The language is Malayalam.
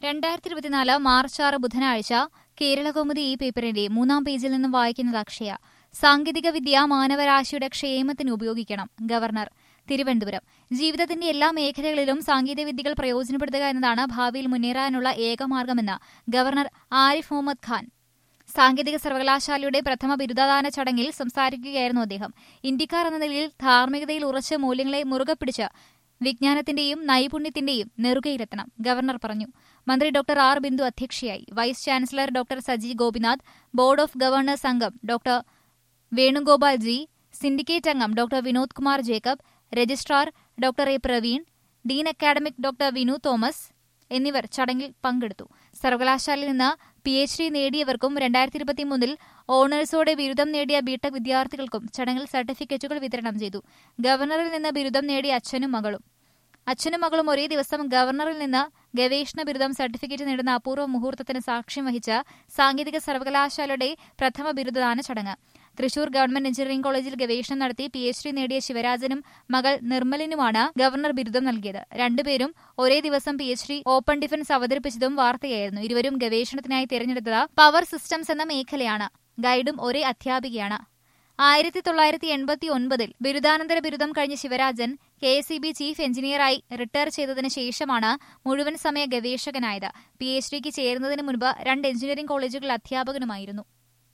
രണ്ടായിരത്തി ഇരുപത്തിനാല് മാർച്ച് ആറ് ബുധനാഴ്ച കേരളകൗമുദി ഈ പേപ്പറിന്റെ മൂന്നാം പേജിൽ നിന്നും വായിക്കുന്നത് അക്ഷയ സാങ്കേതിക വിദ്യ മാനവരാശിയുടെ ക്ഷേമത്തിന് ഉപയോഗിക്കണം ഗവർണർ തിരുവനന്തപുരം ജീവിതത്തിന്റെ എല്ലാ മേഖലകളിലും സാങ്കേതിക വിദ്യകൾ പ്രയോജനപ്പെടുത്തുക എന്നതാണ് ഭാവിയിൽ മുന്നേറാനുള്ള ഏക മാർഗമെന്ന് ഗവർണർ ആരിഫ് മുഹമ്മദ് ഖാൻ സാങ്കേതിക സർവകലാശാലയുടെ പ്രഥമ ബിരുദദാന ചടങ്ങിൽ സംസാരിക്കുകയായിരുന്നു അദ്ദേഹം ഇന്ത്യക്കാർ എന്ന നിലയിൽ ധാർമ്മികതയിൽ ഉറച്ച മൂല്യങ്ങളെ മുറുകെ പിടിച്ച് വിജ്ഞാനത്തിന്റെയും നൈപുണ്യത്തിന്റെയും നെറുകയിലെത്തണം ഗവർണർ പറഞ്ഞു മന്ത്രി ഡോക്ടർ ആർ ബിന്ദു അധ്യക്ഷയായി vice chancellor doctor Saji Gopinath board of governors അംഗം ഡോക്ടർ വേണുഗോപാൽ ജി സിൻഡിക്കേറ്റ് അംഗം doctor Vinod Kumar Jacob registrar doctor A Praveen dean academic doctor Vinu Thomas എന്നിവർ ചടങ്ങിൽ പങ്കെടുത്തു സർവകലാശാലയിൽ നിന്ന് പി എച്ച് ഡി നേടിയവർക്കും രണ്ടായിരത്തി ഇരുപത്തിമൂന്നിൽ ഓണേഴ്സോടെ ബിരുദം നേടിയ ബിടെക് വിദ്യാർത്ഥികൾക്കും ചടങ്ങിൽ സർട്ടിഫിക്കറ്റുകൾ വിതരണം ചെയ്തു ഗവർണറിൽ നിന്ന് ബിരുദം നേടിയ അച്ഛനും മകളും അച്ഛനും മകളും ഒരേ ദിവസം ഗവർണറിൽ നിന്ന് ഗവേഷണ ബിരുദം സർട്ടിഫിക്കറ്റ് നേടുന്ന അപൂർവ മുഹൂർത്തത്തിന് സാക്ഷ്യം വഹിച്ച സാങ്കേതിക സർവകലാശാലയുടെ പ്രഥമ ബിരുദദാന ചടങ്ങ് തൃശൂർ ഗവൺമെന്റ് എഞ്ചിനീയറിംഗ് കോളേജിൽ ഗവേഷണം നടത്തി പി എച്ച് ഡി നേടിയ ശിവരാജനും മകൾ നിർമ്മലിനുമാണ് ഗവർണർ ബിരുദം നൽകിയത് രണ്ടുപേരും ഒരേ ദിവസം P H D open defence അവതരിപ്പിച്ചതും വാർത്തയായിരുന്നു ഇരുവരും ഗവേഷണത്തിനായി തിരഞ്ഞെടുത്തത് പവർ സിസ്റ്റംസ് എന്ന മേഖലയാണ് ഗൈഡും ഒരേ അധ്യാപികയാണ് ആയിരത്തി തൊള്ളായിരത്തി എൺപത്തി ഒൻപതിൽ ബിരുദാനന്തര ബിരുദം കഴിഞ്ഞ Sivarajan K S B chief എഞ്ചിനീയറായി റിട്ടയർ ചെയ്തതിനു ശേഷമാണ് മുഴുവൻ സമയ ഗവേഷകനായത് പി എച്ച് ഡിക്ക് ചേരുന്നതിന് മുൻപ് രണ്ട് എഞ്ചിനീയറിംഗ് കോളേജുകളിൽ അധ്യാപകനുമായിരുന്നു